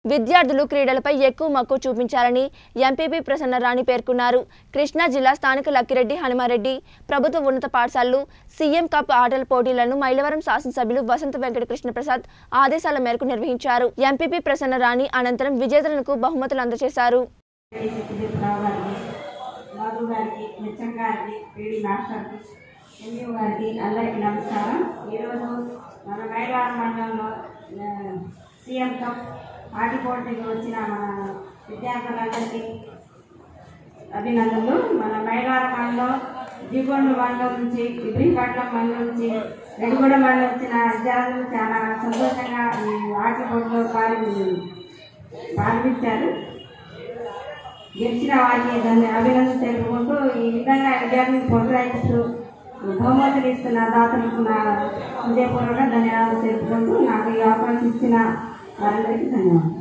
విద్యార్థులు క్రీడలపై ఎక్కువ మక్కువ చూపించాలని ఎంపీపీ ప్రసన్న రాణి పేర్కొన్నారు కృష్ణా జిల్లా స్థానిక లక్కిరెడ్డి హనుమారెడ్డి ప్రభుత్వ ఉన్నత పాఠశాలలు సీఎం కప్ ఆటల పోటీలను మైలవరం శాసనసభ్యులు వసంత వెంకట కృష్ణ ప్రసాద్ ఆదేశాల మేరకు నిర్వహించారు ఎంపీపీ ప్రసన్న రాణి అనంతరం విజేతలకు బహుమతులు అందజేశారు రావు గారికి మధు గారికి నిత్యం గారికి పీడి మాస్టర్కి ఎంయూ గారికి అందరికీ నమస్కారం ఈరోజు మన మైలారం మండలంలో ఆ, సీఎం కప్ ఆటి పోటీకి వచ్చిన మన విద్యార్థులందరికీ అభినందనలు మన మైలారం మండలం దిగొండ మండలం నుంచి ఇబ్రహీపట్నం మండలం నుంచి రెడ్డిగూడ మండలం వచ్చిన విద్యార్థులు చాలా సంతోషంగా ఈ ఆట పోటీలో పాల్గొ పాల్గొంచారు గెలిచిన వారికి దాన్ని అభినందన తెలుపుకుంటూ ఈ విధంగా విద్యార్థిని ప్రోత్సహిస్తూ బహుమతులు ఇస్తున్న దాతలకు నా హృదయపూర్వక ధన్యవాదాలు తెలుపుకుంటూ నాకు ఈ అవకాశం ఇచ్చిన వారందరికీ ధన్యవాదాలు